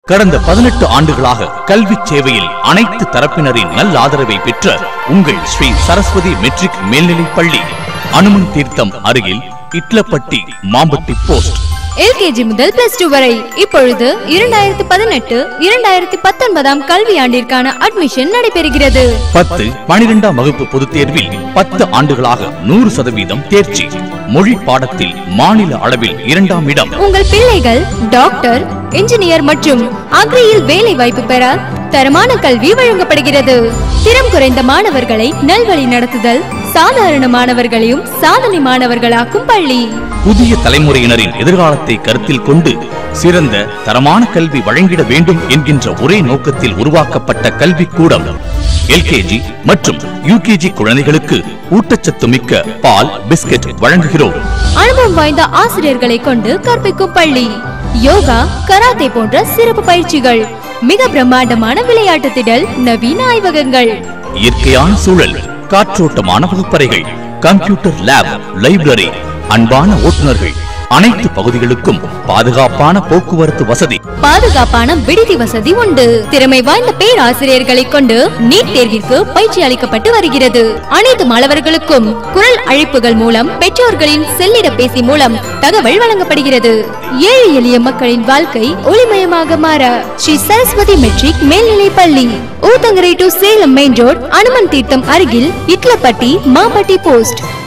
கடந்த பதினெட்டு ஆண்டுகளாக கல்வி சேவையில் அனைத்து தரப்பினரின் நல் ஆதரவை பெற்ற உங்கள் ஸ்ரீ சரஸ்வதி மெட்ரிக் மேல்நிலைப் பள்ளி அனுமன் தீர்த்தம் அருகில் இட்லப்பட்டி மாம்பட்டி போஸ்ட் எல்கேஜி முதல் பிளஸ் டூ வரை இப்பொழுது இரண்டாயிரத்தி பதினெட்டு இரண்டாயிரத்தி பத்தொன்பதாம் கல்வியாண்டிற்கான அட்மிஷன் நடைபெறுகிறது பத்து பனிரெண்டாம் வகுப்பு பொதுத் தேர்வில் பத்து ஆண்டுகளாக நூறு சதவீதம் தேர்ச்சி மொழி பாடத்தில் மாநில அளவில் இரண்டாம் இடம் உங்கள் பிள்ளைகள் டாக்டர் இன்ஜினியர் மற்றும் அக்ரியில் வேலை வாய்ப்பு பெற தரமான கல்வி வழங்கப்படுகிறது திறம் குறைந்த மாணவர்களை நல்வழி நடத்துதல் சாதாரண மாணவர்களையும் சாதனை மாணவர்களாக்கும் பள்ளி புதிய தலைமுறையினரின் எதிர்காலத்தை கருத்தில் கொண்டு சிறந்த தரமான கல்வி வழங்கிட வேண்டும் என்கின்ற ஒரே நோக்கத்தில் உருவாக்கப்பட்ட கல்விக்கூடம் எல்கேஜி மற்றும் யூகேஜி குழந்தைகளுக்கு ஊட்டச்சத்து மிக்க பால் பிஸ்கட் வழங்குகிறோம் அனுபவம் வாய்ந்த ஆசிரியர்களை கொண்டு கற்பிக்கும் பள்ளி யோகா கராத்தே போன்ற சிறப்பு பயிற்சிகள் மிக பிரம்மாண்டமான விளையாட்டு திடல் நவீன ஆய்வகங்கள் இயற்கையான சூழல் காற்றோட்டமான வகுப்பறைகள் கம்ப்யூட்டர் லேப் லைப்ரரி அன்பான ஓட்டுநர்கள் அனைத்து பகுதிகளுக்கும் பாதுகாப்பான போக்குவரத்து வசதி பாதுகாப்பான விடுதி வசதி உண்டு திறமை வாய்ந்த பேராசிரியர்களை கொண்டு நீட் தேர்விற்கு பயிற்சி அளிக்கப்பட்டு வருகிறது அனைத்து மாணவர்களுக்கும் குரல் அழைப்புகள் மூலம் பெற்றோர்களின் செல்லிடப்பேசி மூலம் தகவல் வழங்கப்படுகிறது ஏழை எளிய மக்களின் வாழ்க்கை ஒளிமயமாக மாற ஸ்ரீ சரஸ்வதி மெட்ரிக் மேல்நிலை பள்ளி Uthangarai to Salem main road Hanuman Theertham அருகில் இட்லப்பட்டி மாம்பட்டி போஸ்ட்